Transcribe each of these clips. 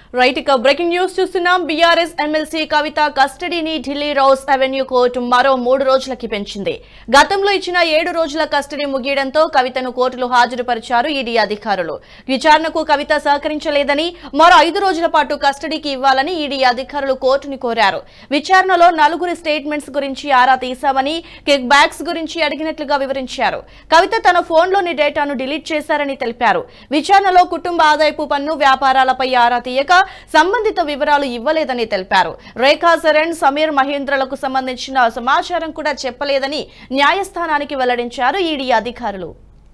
right ఇక breaking news చూస్తున్నాం BRS MLC Kavitha కస్టడీని ఢిల్లీ రౌస్ అవెన్యూ కోర్టు మరో మూడు రోజులకి పెంచింది గతంలో ఇచ్చిన ఏడు రోజుల కస్టడీ ముగియడంతో కవితను కోర్టులో హాజరుపరిచారు ఈడీ అధికారులు విచారణకు కవిత సహకరించలేదని మరో ఐదు రోజుల పాటు కస్టడీకి ఇవ్వాలని ఈడీ అధికారులు కోర్టుని కోరారు విచారణలో నలుగురి స్టేట్మెంట్స్ గురించి ఆరా తీశామని కిక్ బ్యాక్స్ గురించి అడిగినట్లుగా వివరించారు కవిత తన ఫోన్లోని డేటాను డిలీట్ చేశారని తెలిపారు విచారణలో కుటుంబ ఆదాయపు పన్ను వ్యాపారాలపై ఆరా తీయక సంబంధిత వివరాలు ఇవ్వలేదని తెలిపారు రేఖా సరణ్ సమీర్ మహేంద్రలకు సంబంధించిన సమాచారం కూడా చెప్పలేదని న్యాయస్థానానికి వెల్లడించారు ఈడీ అధికారులు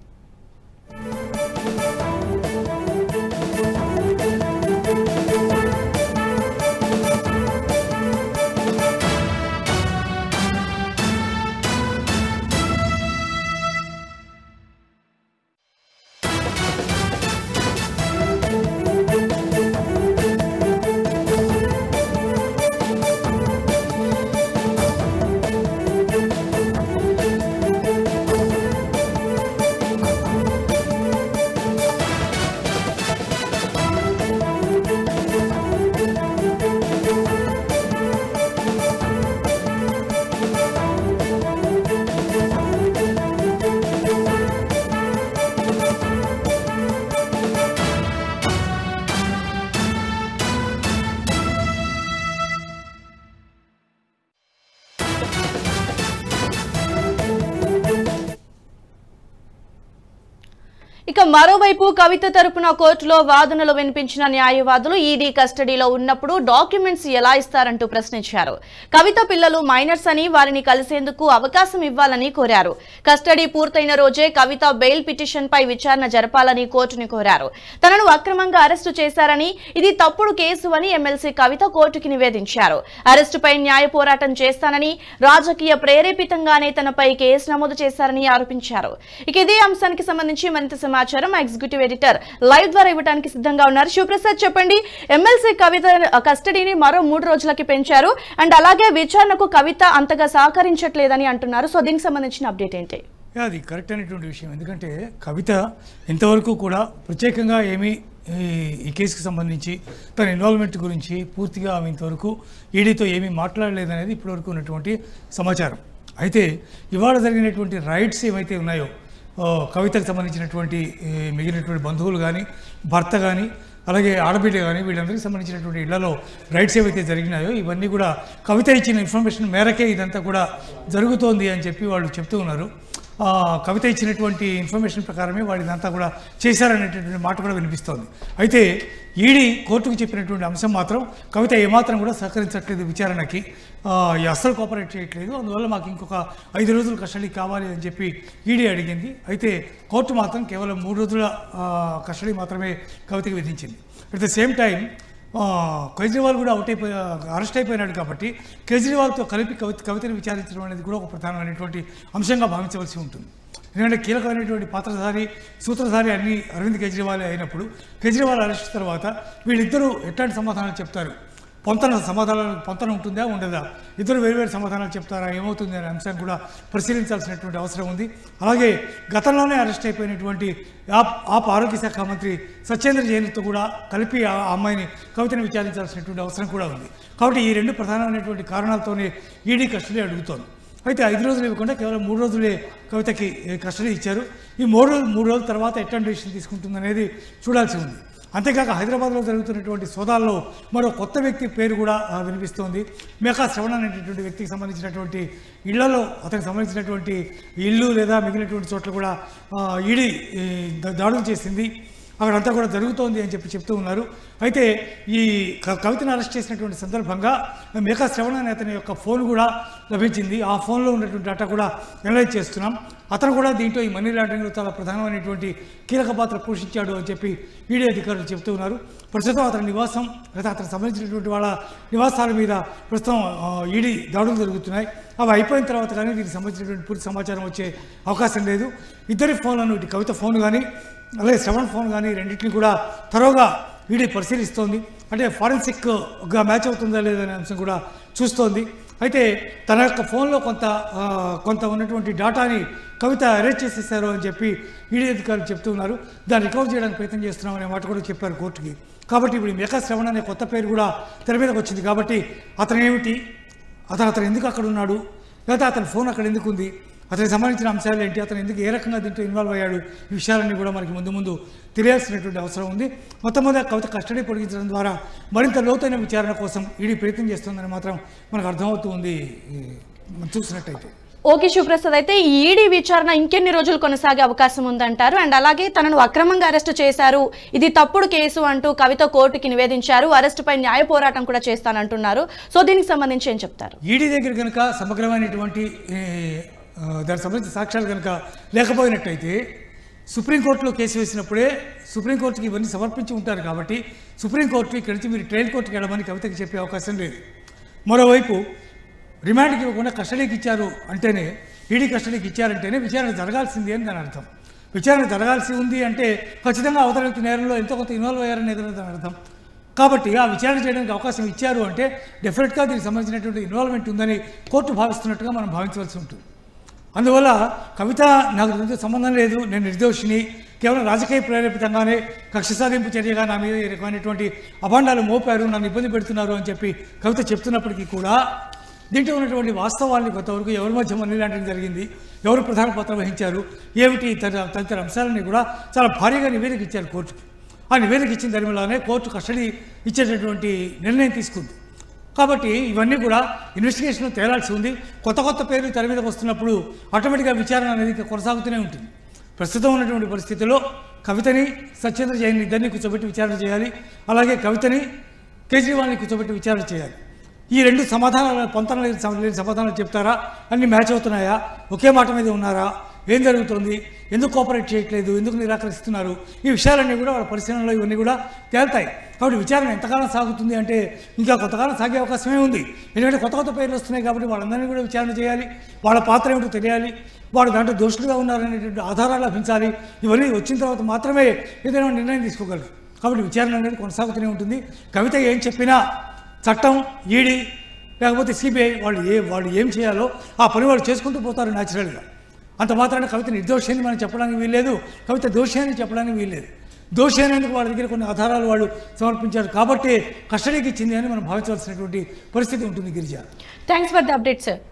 ఇక మరోవైపు కవిత తరపున కోర్టులో వాదనలు వినిపించిన న్యాయవాదులు ఈడీ కస్టడీలో ఉన్నప్పుడు డాక్యుమెంట్స్ ఎలా ఇస్తారంటూ ప్రశ్నించారు కవిత పిల్లలు మైనర్స్ అని వారిని కలిసేందుకు అవకాశం ఇవ్వాలని కోరారు కస్టడీ పూర్తయిన రోజే కవిత బెయిల్ పిటిషన్ పై విచారణ జరపాలని కోర్టుని కోరారు తనను అక్రమంగా అరెస్టు చేశారని ఇది తప్పుడు కేసు అని ఎమ్మెల్సీ కవిత కోర్టుకి నివేదించారు అరెస్టుపై న్యాయ పోరాటం చేస్తానని రాజకీయ ప్రేరేపితంగానే తనపై కేసు నమోదు చేశారని ఆరోపించారు ఇక ఇదే అంశానికి సంబంధించి మరింత సమాచారం మా ఎగ్జిక్యూటివ్ ఎడిటర్ లైవ్ ద్వారా ఇవ్వడానికి సిద్ధంగా ఉన్నారు శివప్రసాద్ చెప్పండి ఎమ్మెల్సీ కవిత కస్టడీని మరో మూడు రోజులకి పెంచారు అండ్ అలాగే విచారణకు కవిత అంతగా సహకరించట్లేదని అంటున్నారు సో దీనికి సంబంధించిన అప్డేట్ ఏంటి యా, అది కరెక్ట్ అనేటువంటి విషయం ఎందుకంటే కవిత ఇంతవరకు కూడా ప్రత్యేకంగా ఏమీ ఈ ఈ కేసుకు సంబంధించి తన ఇన్వాల్వ్మెంట్ గురించి పూర్తిగా ఆమె ఇంతవరకు ఈడీతో ఏమీ మాట్లాడలేదనేది ఇప్పటివరకు ఉన్నటువంటి సమాచారం అయితే ఇవాళ జరిగినటువంటి రైట్స్ ఏవైతే ఉన్నాయో ఆ, కవితకు సంబంధించినటువంటి ఈ, మిగిలినటువంటి బంధువులు కానీ భర్త కానీ అలాగే ఆడబిడ్డ కానీ వీళ్ళందరికీ సంబంధించినటువంటి ఇళ్లలో రైట్స్ ఏవైతే జరిగినాయో ఇవన్నీ కూడా కవిత ఇచ్చిన ఇన్ఫర్మేషన్ మేరకే ఇదంతా కూడా జరుగుతోంది అని చెప్పి వాళ్ళు చెప్తూ ఉన్నారు ఆ, కవిత ఇచ్చినటువంటి ఇన్ఫర్మేషన్ ప్రకారమే వాళ్ళు ఇదంతా కూడా చేశారనేటటువంటి మాట కూడా వినిపిస్తోంది అయితే ఈడీ కోర్టుకు చెప్పినటువంటి అంశం మాత్రం కవిత ఏమాత్రం కూడా సహకరించట్లేదు విచారణకి ఆ, ఈ అస్సలు కోఆపరేట్ చేయట్లేదు అందువల్ల మాకు ఇంకొక ఐదు రోజులు కస్టడీ కావాలి అని చెప్పి ఈడీ అడిగింది అయితే కోర్టు మాత్రం కేవలం మూడు రోజుల ఆ, కస్టడీ మాత్రమే కవితకి విధించింది అట్ ద సేమ్ టైం ఆ, కేజ్రీవాల్ కూడా అవుట్ అయిపోయి అరెస్ట్ అయిపోయినాడు కాబట్టి కేజ్రీవాల్తో కలిపి కవిత కవితను విచారించడం అనేది కూడా ఒక ప్రధానమైనటువంటి అంశంగా భావించవలసి ఉంటుంది ఎందుకంటే కీలకమైనటువంటి పాత్రధారి సూత్రధారి అన్ని అరవింద్ కేజ్రీవాల్ అయినప్పుడు కేజ్రీవాల్ అరెస్ట్ తర్వాత వీళ్ళిద్దరూ ఎట్లాంటి సమాధానాలు చెప్తారు పొంతన సమాధానాలకు పొంతన ఉంటుందా ఉండదా ఇద్దరు వేరువేరు సమాధానాలు చెప్తారా ఏమవుతుంది అనే అంశాన్ని కూడా పరిశీలించాల్సినటువంటి అవసరం ఉంది అలాగే గతంలోనే అరెస్ట్ అయిపోయినటువంటి ఆప్ ఆప్ ఆరోగ్య శాఖ మంత్రి సత్యేంద్ర జైన్తో కూడా కలిపి ఆ అమ్మాయిని కవితను విచారించాల్సినటువంటి అవసరం కూడా ఉంది కాబట్టి ఈ రెండు ప్రధానమైనటువంటి కారణాలతోనే ఈడీ కస్టడీ అడుగుతోంది అయితే ఐదు రోజులు ఇవ్వకుండా కేవలం మూడు రోజులే కవితకి ఏ, కస్టడీ ఇచ్చారు ఈ మూడు రోజులు మూడు రోజుల తర్వాత ఎట్లాంటి డిసిషన్ తీసుకుంటుందనేది చూడాల్సి ఉంది అంతేకాక హైదరాబాద్లో జరుగుతున్నటువంటి సోదాల్లో మరో కొత్త వ్యక్తి పేరు కూడా ఆ, వినిపిస్తోంది మేకా శ్రవణ అనేటటువంటి వ్యక్తికి సంబంధించినటువంటి ఇళ్లలో అతనికి సంబంధించినటువంటి ఇల్లు లేదా మిగిలినటువంటి చోట్ల కూడా ఆ, ఈడీ ఈ, దా- దాడులు చేసింది అక్కడంతా కూడా జరుగుతోంది అని చెప్పి చెప్తూ ఉన్నారు అయితే ఈ క- కవితను అరెస్ట్ చేసినటువంటి సందర్భంగా మేకా శ్రవణ అనే అతని యొక్క ఫోన్ కూడా లభించింది ఆ ఫోన్లో ఉన్నటువంటి డేటా కూడా అనలైజ్ చేస్తున్నాం అతను కూడా దీంట్లో ఈ మనీ లాండరింగ్లో చాలా ప్రధానమైనటువంటి కీలక పాత్ర పోషించాడు అని చెప్పి ఈడీ అధికారులు చెప్తూ ఉన్నారు ప్రస్తుతం అతని నివాసం లేదా అతనికి సంబంధించినటువంటి వాళ్ళ నివాసాల మీద ప్రస్తుతం ఆ, ఈడీ దాడులు జరుగుతున్నాయి అవి అయిపోయిన తర్వాత కానీ దీనికి సంబంధించినటువంటి పూర్తి సమాచారం వచ్చే అవకాశం లేదు ఇద్దరి ఫోన్లను ఇటు కవిత ఫోన్ కానీ అలాగే శ్రవణ్ ఫోన్ కానీ రెండింటిని కూడా తరోగా ఈడీ పరిశీలిస్తోంది అంటే ఫారెన్సిక్గా మ్యాచ్ అవుతుందా లేదా అనే అంశం కూడా చూస్తోంది అయితే తన యొక్క ఫోన్లో కొంత ఆ, కొంత ఉన్నటువంటి డేటాని కవిత అరెస్ట్ చేసేసారు అని చెప్పి ఈడీ అధికారులు చెప్తూ ఉన్నారు దాన్ని రికవర్ చేయడానికి ప్రయత్నం చేస్తున్నాం అనే మాట కూడా చెప్పారు కోర్టుకి కాబట్టి ఇప్పుడు ఈ మేకా శ్రవణ్ అనే కొత్త పేరు కూడా తెర మీదకి వచ్చింది కాబట్టి అతను ఏమిటి అతను అతను ఎందుకు అక్కడ ఉన్నాడు లేదా అతని ఫోన్ అక్కడ ఎందుకు ఉంది అతనికి సంబంధించిన అంశాలు ఏంటి అతను ఎందుకు ఏ రకంగా దీంట్లో ఇన్వాల్వ్ అయ్యాడు ఈ విషయాలన్నీ కూడా మనకి ముందు ముందు తెలియాల్సినటువంటి అవసరం ఉంది మొత్తం మీద కవిత కస్టడీ పొడిగించడం ద్వారా మరింత లోతైన విచారణ కోసం ఈడీ ప్రయత్నం చేస్తుందని మాత్రం మనకు అర్థమవుతూ ఉంది ఈ మనం చూసినట్టయితే ఓకే శివప్రసాద్ అయితే ఈ ఈడీ విచారణ ఇంకెన్ని రోజులు కొనసాగే అవకాశం ఉందంటారు అండ్ అలాగే తనను అక్రమంగా అరెస్ట్ చేశారు ఇది తప్పుడు కేసు అంటూ కవిత కోర్టుకి నివేదించారు అరెస్టుపై న్యాయ పోరాటం కూడా చేస్తానంటున్నారు సో దీనికి సంబంధించి ఏం చెప్తారు ఈడీ దగ్గర కనుక సమగ్రమైనటువంటి ఏ, ఆ, దానికి సంబంధించిన సాక్ష్యాలు కనుక లేకపోయినట్టయితే సుప్రీంకోర్టులో కేసు వేసినప్పుడే సుప్రీంకోర్టుకి ఇవన్నీ సమర్పించి ఉంటారు కాబట్టి సుప్రీంకోర్టు ఇక్కడి నుంచి మీరు ట్రయల్ కోర్టుకి వెళ్ళమని కవితకి చెప్పే అవకాశం లేదు మరోవైపు రిమాండ్కి ఇవ్వకుండా కస్టడీకి ఇచ్చారు అంటేనే ఈడీ కస్టడీకి ఇచ్చారంటేనే విచారణ జరగాల్సింది అని దాని అర్థం విచారణ జరగాల్సి ఉంది అంటే ఖచ్చితంగా అవతల వ్యక్తి నేరంలో ఎంతో కొంత ఇన్వాల్వ్ అయ్యారని ఏదైనా దాని అర్థం కాబట్టి ఆ విచారణ చేయడానికి అవకాశం ఇచ్చారు అంటే డెఫినెట్గా దీనికి సంబంధించినటువంటి ఇన్వాల్వ్మెంట్ ఉందని కోర్టు భావిస్తున్నట్టుగా మనం భావించవలసి ఉంటుంది అందువల్ల కవిత నాకు దీంతో సంబంధం లేదు నేను నిర్దోషిని కేవలం రాజకీయ ప్రేరేపితంగానే కక్ష సాధింపు చర్యగా నా మీద ఈ రకమైనటువంటి అభాండాలు మోపారు నన్ను ఇబ్బంది పెడుతున్నారు అని చెప్పి కవిత చెప్తున్నప్పటికీ కూడా దీంట్లో ఉన్నటువంటి వాస్తవాల్ని కొంతవరకు ఎవరి మధ్య మనీ లాంటింగ్ జరిగింది ఎవరు ప్రధాన పాత్ర వహించారు ఏమిటి తదితర తదితర అంశాలన్నీ కూడా చాలా భారీగా నివేదిక ఇచ్చారు కోర్టుకి ఆ నివేదిక ఇచ్చిన దానివల్లనే కోర్టు కస్టడీ ఇచ్చేటటువంటి నిర్ణయం తీసుకుంది కాబట్టి ఇవన్నీ కూడా ఇన్వెస్టిగేషన్ తేలాల్సి ఉంది కొత్త కొత్త పేర్లు తెర మీదకి వస్తున్నప్పుడు ఆటోమేటిక్గా విచారణ అనేది ఇంకా కొనసాగుతూనే ఉంటుంది ప్రస్తుతం ఉన్నటువంటి పరిస్థితుల్లో కవితని సత్యేంద్ర జైన్ ఇద్దరిని కూర్చోబెట్టి విచారణ చేయాలి అలాగే కవితని కేజ్రీవాల్ని కూర్చోబెట్టి విచారణ చేయాలి ఈ రెండు సమాధానాలు పొంతన లేని సమ- లేని సమాధానాలు చెప్తారా అన్ని మ్యాచ్ అవుతున్నాయా ఒకే మాట మీద ఉన్నారా ఏం జరుగుతుంది ఎందుకు కోఆపరేట్ చేయట్లేదు ఎందుకు నిరాకరిస్తున్నారు ఈ విషయాలన్నీ కూడా వాళ్ళ పరిశీలనలో ఇవన్నీ కూడా తేల్తాయి కాబట్టి విచారణ ఎంతకాలం సాగుతుంది అంటే ఇంకా కొంతకాలం సాగే అవకాశమే ఉంది ఎందుకంటే కొత్త కొత్త పేర్లు వస్తున్నాయి కాబట్టి వాళ్ళందరినీ కూడా విచారణ చేయాలి వాళ్ళ పాత్ర ఏమిటో తెలియాలి వాడు దాంట్లో దోషులుగా ఉన్నారనేటువంటి ఆధారాలు లభించాలి ఇవన్నీ వచ్చిన తర్వాత మాత్రమే ఏదైనా నిర్ణయం తీసుకోగలరు కాబట్టి విచారణ అనేది కొనసాగుతూనే ఉంటుంది కవిత ఏం చెప్పినా చట్టం ఈడీ లేకపోతే సిబిఐ వాళ్ళు ఏ వాళ్ళు ఏం చేయాలో ఆ పని వాళ్ళు చేసుకుంటూ పోతారు న్యాచురల్గా అంత మాత్రాన కవిత నిర్దోషి అని మనం చెప్పడానికి వీల్లేదు కవిత దోషి అని చెప్పడానికి వీల్లేదు దోషి అనేందుకు వాళ్ళ దగ్గర కొన్ని ఆధారాలు వాళ్ళు సమర్పించారు కాబట్టి కస్టడీకి ఇచ్చింది అని మనం భావించవలసినటువంటి పరిస్థితి ఉంటుంది Girija thanks for the update sir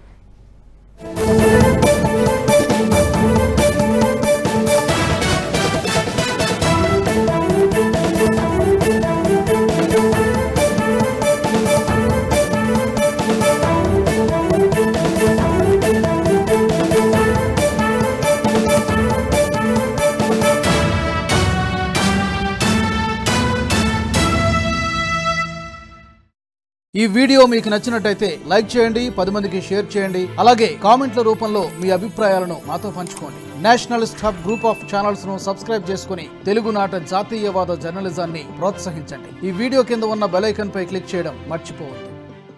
ఈ వీడియో మీకు నచ్చినట్టయితే లైక్ చేయండి పది మందికి షేర్ చేయండి అలాగే కామెంట్ల రూపంలో మీ అభిప్రాయాలను మాతో పంచుకోండి nationalist hub group of channels ను సబ్స్క్రైబ్ చేసుకుని తెలుగునాట జాతీయవాద జర్నలిజాన్ని ప్రోత్సహించండి ఈ వీడియో కింద ఉన్న బెల్ ఐకాన్ పై క్లిక్ చేయడం మర్చిపోవద్దు